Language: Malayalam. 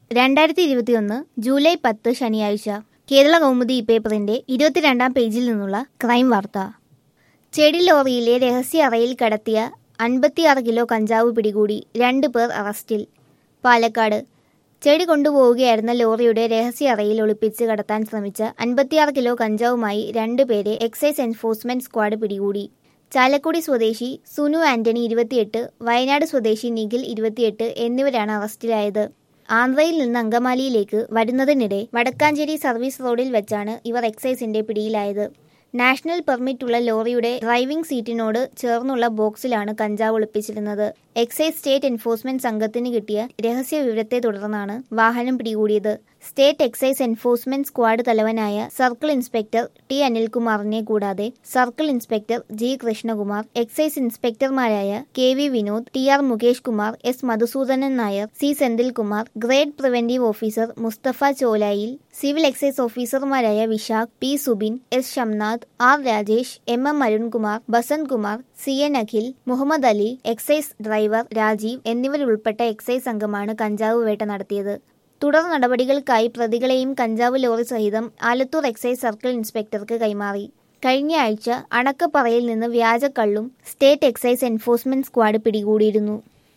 രണ്ടായിരത്തി ഇരുപത്തിയൊന്ന് ജൂലൈ പത്ത് ശനിയാഴ്ച കേരള കൗമുദി പേപ്പറിന്റെ ഇരുപത്തിരണ്ടാം പേജിൽ നിന്നുള്ള ക്രൈം വാർത്ത ചെടി ലോറിയിലെ രഹസ്യ അറയിൽ കടത്തിയ അൻപത്തിയാറ് കിലോ കഞ്ചാവ് പിടികൂടി രണ്ട് പേർ അറസ്റ്റിൽ പാലക്കാട് ചെടി കൊണ്ടുപോവുകയായിരുന്ന ലോറിയുടെ രഹസ്യ അറയിൽ ഒളിപ്പിച്ച് കടത്താൻ ശ്രമിച്ച അൻപത്തിയാറ് കിലോ കഞ്ചാവുമായി രണ്ടുപേരെ എക്സൈസ് എൻഫോഴ്സ്മെന്റ് സ്ക്വാഡ് പിടികൂടി ചാലക്കുടി സ്വദേശി സുനു ആന്റണി ഇരുപത്തിയെട്ട് വയനാട് സ്വദേശി നിഖിൽ ഇരുപത്തിയെട്ട് എന്നിവരാണ് അറസ്റ്റിലായത് ആന്ധ്രയിൽ നിന്ന് അങ്കമാലിയിലേക്ക് വരുന്നതിനിടെ വടക്കാഞ്ചേരി സർവീസ് റോഡിൽ വെച്ചാണ് ഇവർ എക്സൈസിന്റെ പിടിയിലായത് നാഷണൽ പെർമിറ്റുള്ള ലോറിയുടെ ഡ്രൈവിംഗ് സീറ്റിനോട് ചേർന്നുള്ള ബോക്സിലാണ് കഞ്ചാവ് ഒളിപ്പിച്ചിരുന്നത് എക്സൈസ് സ്റ്റേറ്റ് എൻഫോഴ്സ്മെന്റ് സംഘത്തിന് കിട്ടിയ രഹസ്യ വിവരത്തെ തുടർന്നാണ് വാഹനം പിടികൂടിയത് സ്റ്റേറ്റ് എക്സൈസ് എൻഫോഴ്സ്മെന്റ് സ്ക്വാഡ് തലവനായ സർക്കിൾ ഇൻസ്പെക്ടർ ടി അനിൽകുമാറിനെ കൂടാതെ circle inspector G Krishnakumar excise ഇൻസ്പെക്ടർമാരായ K V Vinod T R Mukesh Kumar S Madhusoodanan Nair C Senthilkumar grade preventive officer Mustafa Cholayil civil excise ഓഫീസർമാരായ Vishakh P Subin S Shamnath R Rajesh M M Arunkumar Basanth Kumar C N Akhil Muhammad Ali excise driver Rajeev എന്നിവരുൾപ്പെട്ട എക്സൈസ് സംഘമാണ് കഞ്ചാവ് വേട്ട നടത്തിയത് തുടർ നടപടികൾക്കായി പ്രതികളെയും കഞ്ചാവ് ലോറി സഹിതം ആലത്തൂർ എക്സൈസ് സർക്കിൾ ഇൻസ്പെക്ടർക്ക് കൈമാറി കഴിഞ്ഞ ആഴ്ച അണക്കപ്പറയിൽ നിന്ന് വ്യാജക്കള്ളും സ്റ്റേറ്റ് എക്സൈസ് എൻഫോഴ്സ്മെന്റ് സ്ക്വാഡ് പിടികൂടിയിരുന്നു